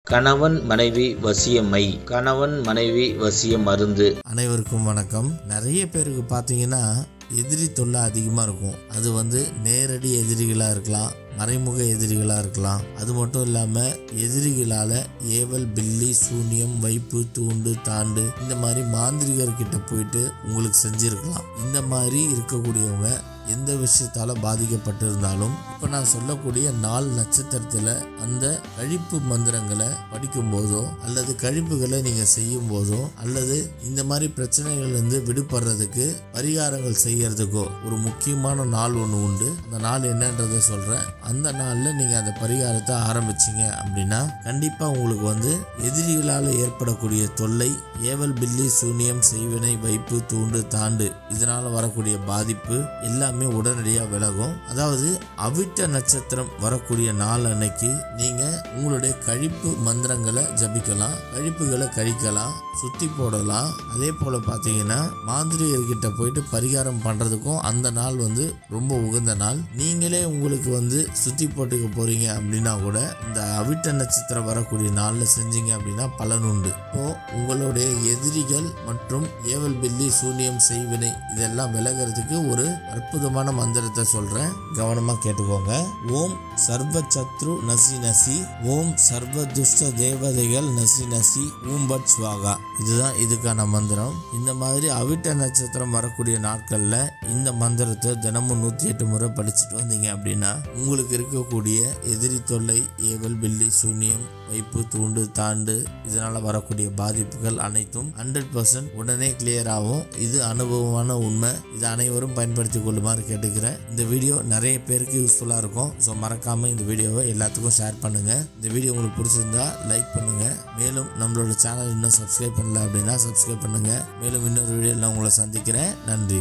கணவன் மனைவி வசியமை கணவன் மனைவி வசிய மருந்து அனைவருக்கும் வணக்கம் நிறைய பேருக்கு பார்த்தீங்கன்னா எதிரி தொல்லை அதிகமாக இருக்கும் அது வந்து நேரடி எதிரிகளாக இருக்கலாம் மறைமுக எதிரிகளாக இருக்கலாம் அது மட்டும் இல்லாமல் எதிரிகளால் ஏவல் பில்லி சூனியம் வைப்பு தூண்டு தாண்டு இந்த மாதிரி மாந்திரிகர்கிட்ட போயிட்டு உங்களுக்கு செஞ்சிருக்கலாம் இந்த மாதிரி இருக்கக்கூடியவங்க எந்த விஷயத்தால பாதிக்கப்பட்டிருந்தாலும் இப்போ நான் சொல்லக்கூடிய நாலு நட்சத்திரத்தில் அந்த கழிப்பு மந்திரங்களை படிக்கும் போதோ அல்லது கழிப்புகளை நீங்கள் செய்யும் போதோ அல்லது இந்த மாதிரி பிரச்சனைகள்லேருந்து விடுபடுறதுக்கு பரிகாரங்கள் செய்யறதுக்கோ ஒரு முக்கியமான நாள் ஒன்று உண்டு அந்த நாள் என்னன்றதை சொல்கிறேன் அந்த நாளில் நீங்கள் அந்த பரிகாரத்தை ஆரம்பிச்சிங்க அப்படின்னா கண்டிப்பாக உங்களுக்கு வந்து எதிரிகளால் ஏற்படக்கூடிய தொல்லை ஏவல் பில்லி சூனியம் செய்வினை வைப்பு தூண்டு தாண்டு இதனால் வரக்கூடிய பாதிப்பு எல்லாமே உடனடியாக விலகும் அதாவது அவிட்ட நட்சத்திரம் வரக்கூடிய நாள் அன்னைக்கு நீங்கள் உங்களுடைய கழிப்பு மந்திரங்களை ஜபிக்கலாம் கழிப்புகளை கழிக்கலாம் சுத்தி போடலாம் அதே போல் பார்த்தீங்கன்னா மாந்திரிகர்கிட்ட போயிட்டு பரிகாரம் பண்ணுறதுக்கும் அந்த நாள் வந்து ரொம்ப உகந்த நாள் நீங்களே உங்களுக்கு வந்து சுத்தி போட்டுக்க போறீங்க அப்படின்னா கூட இந்த அவிட்ட நட்சத்திரம் வரக்கூடிய நாளில் செஞ்சீங்க அப்படின்னா பலன் உண்டு இப்போ உங்களுடைய எதிரிகள் மற்றும் ஏவல் பில்லி சூனியம் செய்வினை இதெல்லாம் விலகிறதுக்கு ஒரு அற்புதமான மந்திரத்தை சொல்றேன் கவனமா கேட்டுக்கோங்க ஓம் சர்வ சத்ரு நசி நசி ஓம் சர்வ துஷ்ட தேவதைகள் நசி நசி ஓம் பட் ஸ்வாகா இதுதான் இதுக்கான மந்திரம் இந்த மாதிரி அவிட்ட நட்சத்திரம் வரக்கூடிய நாட்கள்ல இந்த மந்திரத்தை தினமும் நூத்தி எட்டு முறை படிச்சுட்டு வந்தீங்க அப்படின்னா உங்களுக்கு இருக்கக்கூடிய எதிரி தொல்லை ஏவல் பில்லி சூனியம் வைப்பு தூண்டு தாண்டு இதனால வரக்கூடிய பாதிப்புகள் அனைத்தும் ஹண்ட்ரட் பர்சன்ட் உடனே கிளியர் ஆகும் இது அனுபவமான உண்மை இது அனைவரும் பயன்படுத்தி கொள்ளுமாறு கேட்டுக்கிறேன் இந்த வீடியோ நிறைய பேருக்கு யூஸ்ஃபுல்லாக இருக்கும் ஸோ மறக்காம இந்த வீடியோவை எல்லாத்துக்கும் ஷேர் பண்ணுங்க இந்த வீடியோ உங்களுக்கு பிடிச்சிருந்தா லைக் பண்ணுங்க மேலும் நம்மளோட சேனல் இன்னும் சப்ஸ்கிரைப் பண்ணல அப்படின்னா சப்ஸ்கிரைப் பண்ணுங்க மேலும் இன்னொரு வீடியோவில் நான் உங்களை சந்திக்கிறேன் நன்றி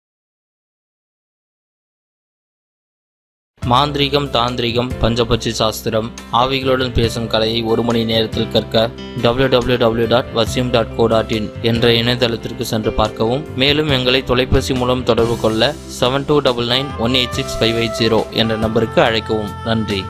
மாந்திரீகம் தாந்திரிகம் பஞ்சபட்சி சாஸ்திரம் ஆவிகளுடன் பேசும் கலையை ஒரு மணி நேரத்தில் கற்க www.vasim.co.in டாட் வசியம் டாட் கோ டாட் இன் என்ற இணையதளத்திற்கு சென்று பார்க்கவும் மேலும் எங்களை தொலைபேசி மூலம் தொடர்பு கொள்ள seven two double nine one eight six five eight zero என்ற நம்பருக்கு அழைக்கவும் நன்றி